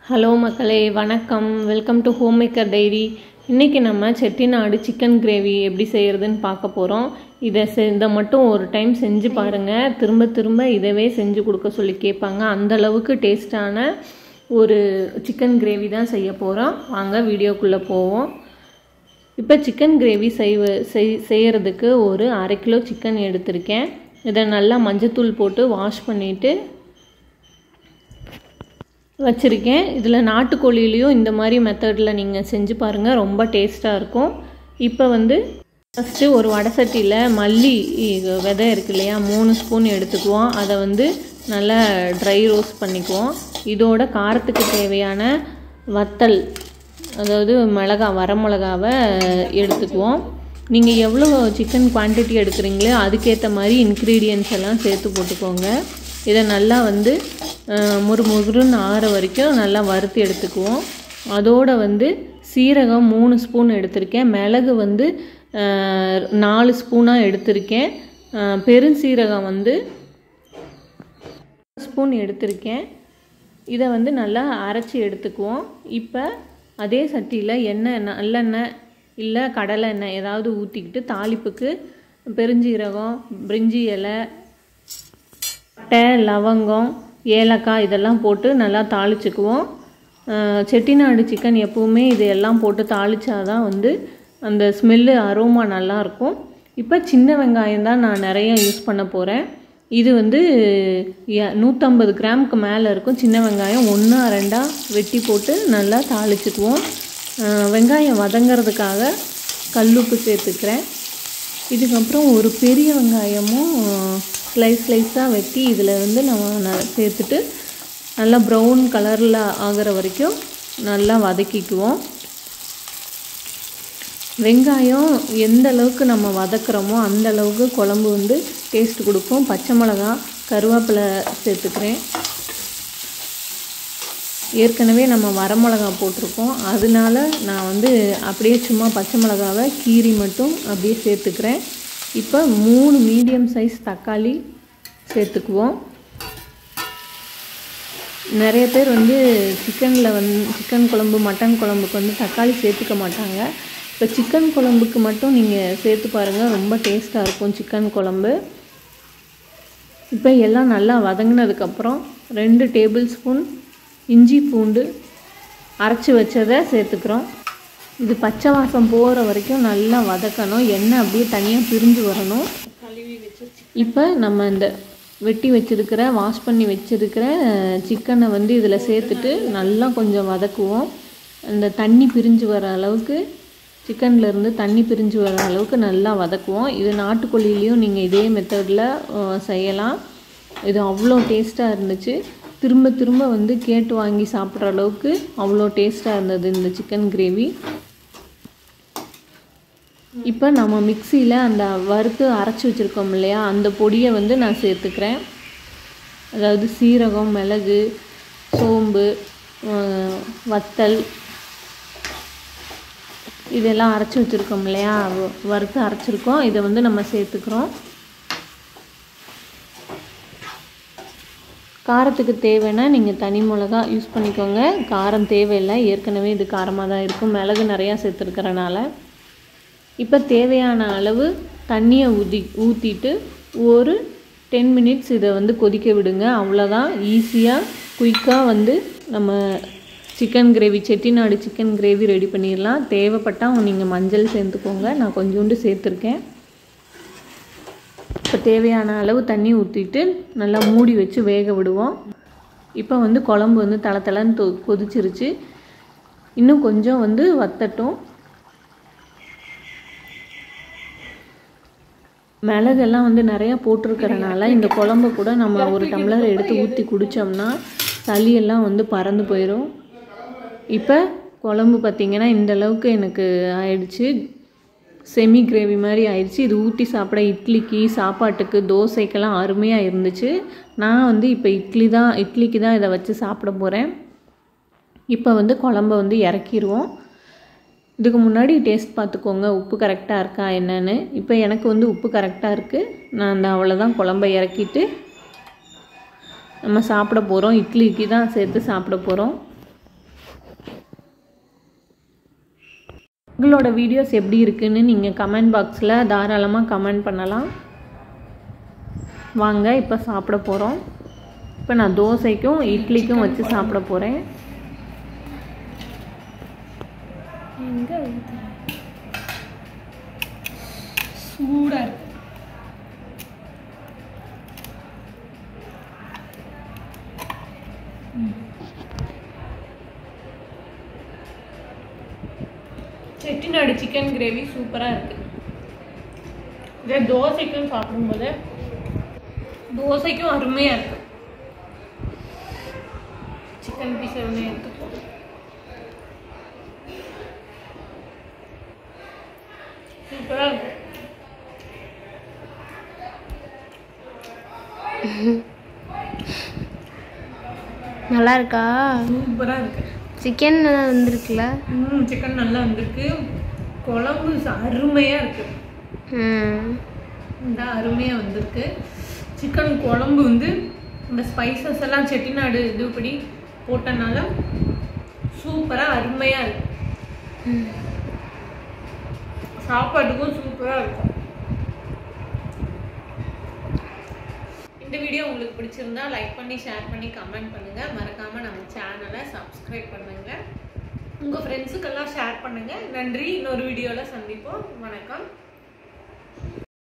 Hello மக்களே வணக்கம் welcome to home maker diary இன்றைக்கி நம்ம செட்டிநாடு சிக்கன் கிரேவி எப்படி செய்கிறதுன்னு பார்க்க போகிறோம் இதை செ இதை மட்டும் ஒரு டைம் செஞ்சு பாருங்கள் திரும்ப திரும்ப இதவே செஞ்சு கொடுக்க சொல்லி கேட்பாங்க அந்த அளவுக்கு டேஸ்டான ஒரு சிக்கன் கிரேவி தான் செய்ய போகிறோம் வாங்க வீடியோக்குள்ளே போவோம் இப்போ சிக்கன் கிரேவி செய்வ செய் செய்கிறதுக்கு ஒரு அரை கிலோ சிக்கன் எடுத்திருக்கேன் இதை நல்லா மஞ்சத்தூள் போட்டு வாஷ் பண்ணிவிட்டு வச்சுருக்கேன் இதில் நாட்டுக்கோழிலையும் இந்த மாதிரி மெத்தடில் நீங்கள் செஞ்சு பாருங்கள் ரொம்ப டேஸ்ட்டாக இருக்கும் இப்போ வந்து ஃபஸ்ட்டு ஒரு வடை சட்டியில் மல்லி விதை இருக்கு இல்லையா மூணு ஸ்பூன் எடுத்துக்குவோம் அதை வந்து நல்லா ட்ரை ரோஸ்ட் பண்ணிக்குவோம் இதோட காரத்துக்கு தேவையான வத்தல் அதாவது மிளகா வரமிளகாவை எடுத்துக்குவோம் நீங்கள் எவ்வளோ சிக்கன் குவான்டிட்டி எடுக்கிறீங்களோ அதுக்கேற்ற மாதிரி இன்க்ரீடியன்ஸ் எல்லாம் சேர்த்து போட்டுக்கோங்க இதை நல்லா வந்து முறு முறுன்னு ஆற வரைக்கும் நல்லா வறுத்து எடுத்துக்குவோம் அதோடு வந்து சீரகம் மூணு ஸ்பூன் எடுத்திருக்கேன் மிளகு வந்து நாலு ஸ்பூனாக எடுத்திருக்கேன் பெருஞ்சீரகம் வந்து ஸ்பூன் எடுத்திருக்கேன் இதை வந்து நல்லா அரைச்சி எடுத்துக்குவோம் இப்போ அதே சட்டியில் எண்ணெய் நல்லெண்ணெய் இல்லை கடலை எண்ணெய் ஏதாவது ஊற்றிக்கிட்டு தாளிப்புக்கு பெருஞ்சீரகம் பிரிஞ்சி இலை பட்டை லவங்கம் ஏலக்காய் இதெல்லாம் போட்டு நல்லா தாளிச்சுக்குவோம் செட்டிநாடு சிக்கன் எப்போவுமே இதையெல்லாம் போட்டு தாளித்தாதான் வந்து அந்த ஸ்மெல்லு அரோமா நல்லாயிருக்கும் இப்போ சின்ன வெங்காயம் தான் நான் நிறைய யூஸ் பண்ண போகிறேன் இது வந்து நூற்றம்பது கிராமுக்கு மேலே இருக்கும் சின்ன வெங்காயம் ஒன்றா ரெண்டாக வெட்டி போட்டு நல்லா தாளிச்சுக்குவோம் வெங்காயம் வதங்கிறதுக்காக கல்லுப்பு சேர்த்துக்கிறேன் இதுக்கப்புறம் ஒரு பெரிய வெங்காயமும் ஸ்லைஸ் ஸ்லைஸாக வெட்டி இதில் வந்து நம்ம சேர்த்துட்டு நல்லா ப்ரௌன் கலரில் ஆகிற வரைக்கும் நல்லா வதக்கிக்குவோம் வெங்காயம் எந்த அளவுக்கு நம்ம வதக்குறோமோ அந்த அளவுக்கு குழம்பு வந்து டேஸ்ட் கொடுக்கும் பச்சை மிளகா கருவேப்பிலை சேர்த்துக்கிறேன் ஏற்கனவே நம்ம வரமிளகா போட்டிருக்கோம் அதனால நான் வந்து அப்படியே சும்மா பச்சை மிளகாவை கீரி மட்டும் அப்படியே சேர்த்துக்கிறேன் இப்போ மூணு மீடியம் சைஸ் தக்காளி சேர்த்துக்குவோம் நிறைய பேர் வந்து சிக்கனில் வந்து சிக்கன் குழம்பு மட்டன் குழம்புக்கு வந்து தக்காளி சேர்த்துக்க மாட்டாங்க இப்போ சிக்கன் குழம்புக்கு மட்டும் நீங்கள் சேர்த்து பாருங்கள் ரொம்ப டேஸ்ட்டாக இருக்கும் சிக்கன் குழம்பு இப்போ எல்லாம் நல்லா வதங்கினதுக்கப்புறம் ரெண்டு டேபிள் ஸ்பூன் இஞ்சி பூண்டு அரைச்சி வச்சதை சேர்த்துக்கிறோம் இது பச்சை வாசம் போகிற வரைக்கும் நல்லா வதக்கணும் எண்ணெய் அப்படியே தனியாக பிரிஞ்சு வரணும் இப்போ நம்ம இந்த வெட்டி வச்சுருக்கிற வாஷ் பண்ணி வச்சுருக்கிற சிக்கனை வந்து இதில் சேர்த்துட்டு நல்லா கொஞ்சம் வதக்குவோம் அந்த தண்ணி பிரிஞ்சு வர அளவுக்கு சிக்கன்லேருந்து தண்ணி பிரிஞ்சு வர அளவுக்கு நல்லா வதக்குவோம் இது நாட்டுக்கோழிலையும் நீங்கள் இதே மெத்தடில் செய்யலாம் இது அவ்வளோ டேஸ்ட்டாக இருந்துச்சு திரும்ப திரும்ப வந்து கேட்டு வாங்கி சாப்பிட்ற அளவுக்கு அவ்வளோ டேஸ்ட்டாக இருந்தது இந்த சிக்கன் கிரேவி இப்போ நம்ம மிக்சியில் அந்த வறுத்து அரைச்சி வச்சுருக்கோம் இல்லையா அந்த பொடியை வந்து நான் சேர்த்துக்கிறேன் அதாவது சீரகம் மிளகு சோம்பு வத்தல் இதெல்லாம் அரைச்சி வச்சுருக்கோம் இல்லையா வறுத்து அரைச்சிருக்கோம் இதை வந்து நம்ம சேர்த்துக்கிறோம் காரத்துக்கு தேவைன்னா நீங்கள் தனி மிளகா யூஸ் பண்ணிக்கோங்க காரம் தேவையில்லை ஏற்கனவே இது காரமாக தான் இருக்கும் மிளகு நிறையா சேர்த்துருக்கிறனால இப்போ தேவையான அளவு தண்ணியை ஊற்றி ஊற்றிட்டு ஒரு டென் மினிட்ஸ் இதை வந்து கொதிக்க விடுங்க அவ்வளோதான் ஈஸியாக குயிக்காக வந்து நம்ம chicken gravy Chettinad chicken gravy ready பண்ணிடலாம் தேவைப்பட்டால் நீங்கள் மஞ்சள் சேர்த்துக்கோங்க நான் கொஞ்சோண்டு சேர்த்துருக்கேன் இப்போ தேவையான அளவு தண்ணி ஊற்றிட்டு நல்லா மூடி வச்சு வேக விடுவோம் இப்போ வந்து குழம்பு வந்து தலை தலைன்னு தொ கொதிச்சிருச்சு இன்னும் கொஞ்சம் வந்து வத்தட்டும் மிளகெல்லாம் வந்து நிறையா போட்டிருக்கிறனால இந்த குழம்பு கூட நம்ம ஒரு டம்ளர் எடுத்து ஊற்றி குடித்தோம்னா சளியெல்லாம் வந்து பறந்து போயிடும் இப்போ குழம்பு பார்த்திங்கன்னா இந்த அளவுக்கு எனக்கு ஆயிடுச்சு செமி கிரேவி மாதிரி ஆயிடுச்சு இது ஊற்றி சாப்பிட இட்லிக்கு சாப்பாட்டுக்கு தோசைக்கெல்லாம் அருமையாக இருந்துச்சு நான் வந்து இப்போ இட்லி தான் இட்லிக்கு தான் இதை வச்சு சாப்பிட போகிறேன் இப்போ வந்து குழம்ப வந்து இறக்கிடுவோம் இதுக்கு முன்னாடி டேஸ்ட் பார்த்துக்கோங்க உப்பு கரெக்டாக இருக்கா என்னன்னு இப்போ எனக்கு வந்து உப்பு கரெக்டாக இருக்குது நான் அந்த அவ்வளோதான் குழம்ப இறக்கிட்டு நம்ம சாப்பிட போகிறோம் இட்லிக்கு தான் சேர்த்து சாப்பிட போகிறோம் உங்களோட வீடியோஸ் எப்படி இருக்குன்னு நீங்கள் கமெண்ட் பாக்ஸில் தாராளமாக கமெண்ட் பண்ணலாம் வாங்க இப்போ சாப்பிட போகிறோம் இப்போ நான் தோசைக்கும் இட்லிக்கும் வச்சு சாப்பிட போகிறேன் எங்க ஊத்துற? சூடா இருக்கு செட்டிநாடு சிக்கன் கிரேவி சூப்பராக இருக்குது இதே தோசைக்கும் சாப்பிடும்போது தோசைக்கும் அருமையாக இருக்கு சிக்கன் பீஸ் எதுவுமே எடுத்துப்போம் சூப்பராக இருக்கு நல்லா இருக்கா சூப்பராக இருக்கு சிக்கன் வந்திருக்குல்ல ம் சிக்கன் நல்லா வந்திருக்கு குழம்பு அருமையாக இருக்கு ம் இந்த அருமையாக வந்திருக்கு சிக்கன் குழம்பு வந்து இந்த ஸ்பைசஸ் எல்லாம் செட்டிநாடு இதுபடி போட்டனால சூப்பராக அருமையாக இருக்கு சாப்பாட்டுக்கும் சூப்பராக இருக்கும் இந்த வீடியோ உங்களுக்கு பிடிச்சிருந்தா லைக் பண்ணி ஷேர் பண்ணி கமெண்ட் பண்ணுங்க மறக்காம நம்ம சேனலை சப்ஸ்கிரைப் பண்ணுங்க உங்க ஃப்ரெண்ட்ஸுக்கெல்லாம் ஷேர் பண்ணுங்க நன்றி இன்னொரு வீடியோல சந்திப்போம் வணக்கம்